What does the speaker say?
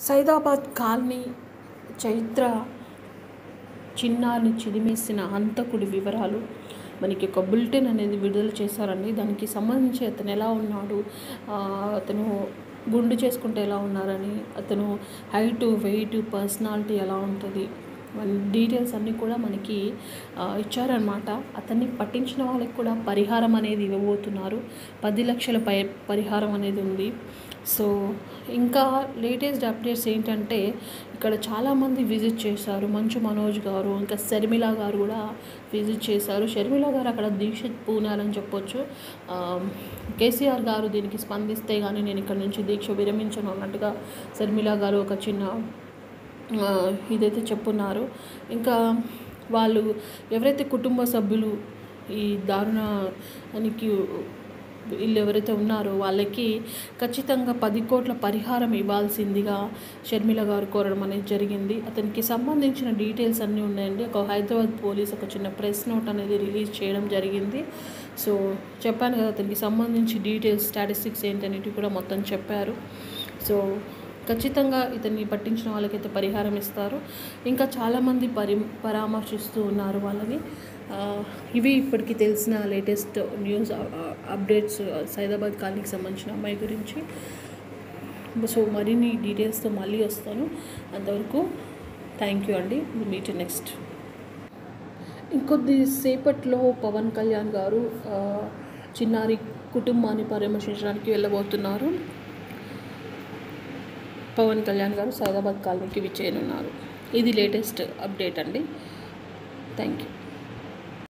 Saidabad colony Chaitra చిన్నారిని చిదిమేసిన హంతకుడి వివరాలు మనకి ఒక బులెటిన్ అనేది విడుదల చేశారండి దానికి సంబంధించి అతను ఎలా ఉన్నాడు ఆ, అతను గుండు చేసుకుంటే ఎలా ఉన్నారని అతను హైటు వెయిట్ పర్సనాలిటీ ఎలా ఉంటుంది మన డీటెయిల్స్ అన్నీ కూడా మనకి ఆ, ఇచ్చారనమాట అతన్ని పట్టించిన వాళ్ళకి కూడా పరిహారం అనేది ఇవ్వబోతున్నారు పది లక్షల పై పరిహారం అనేది ఉంది సో ఇంకా లేటెస్ట్ అప్డేట్స్ ఏంటంటే ఇక్కడ చాలామంది విజిట్ చేశారు మంచు మనోజ్ గారు ఇంకా శర్మిల గారు కూడా విజిట్ చేశారు షర్మిల గారు అక్కడ దీక్ష పూనాలని చెప్పొచ్చు ఆ, కేసీఆర్ గారు దీనికి స్పందిస్తే కానీ నేను ఇక్కడ నుంచి దీక్ష విరమించను అన్నట్టుగా శర్మిల గారు ఒక చిన్న ఆ, ఇదైతే చెప్పున్నారు ఇంకా వాళ్ళు ఎవరైతే కుటుంబ సభ్యులు ఈ దారుణానికి వీళ్ళు ఎవరైతే ఉన్నారో వాళ్ళకి ఖచ్చితంగా పది కోట్ల పరిహారం ఇవ్వాల్సిందిగా షర్మిల గారు కోరడం అనేది జరిగింది అతనికి సంబంధించిన డీటెయిల్స్ అన్నీ ఉన్నాయండి ఒక హైదరాబాద్ పోలీస్ ఒక చిన్న ప్రెస్ నోట్ అనేది రిలీజ్ చేయడం జరిగింది సో చెప్పాను కదా అతనికి సంబంధించి డీటెయిల్స్ స్టాటిస్టిక్స్ ఏంటనేటివి కూడా మొత్తం చెప్పారు సో ఖచ్చితంగా ఇతన్ని పట్టించిన వాళ్ళకైతే పరిహారం ఇస్తారు ఇంకా చాలామంది పరి పరామర్శిస్తూ ఉన్నారు వాళ్ళని ఆ, ఇవి ఇప్పటికి తెలిసిన లేటెస్ట్ న్యూస్ అప్డేట్స్ సైదాబాద్ కాలనీకి సంబంధించిన అమ్మాయి గురించి సో మరిన్ని డీటెయిల్స్తో మళ్ళీ వస్తాను అంతవరకు థ్యాంక్ యూ అండి మీట్ నెక్స్ట్ ఇంకొద్ది సేపట్లో పవన్ కళ్యాణ్ గారు ఆ, చిన్నారి కుటుంబాన్ని పరామర్శించడానికి వెళ్ళబోతున్నారు పవన్ కళ్యాణ్ గారు సైదాబాద్ కాలనీకి విచ్చేయనున్నారు ఇది లేటెస్ట్ అప్డేట్ అండి థ్యాంక్ యూ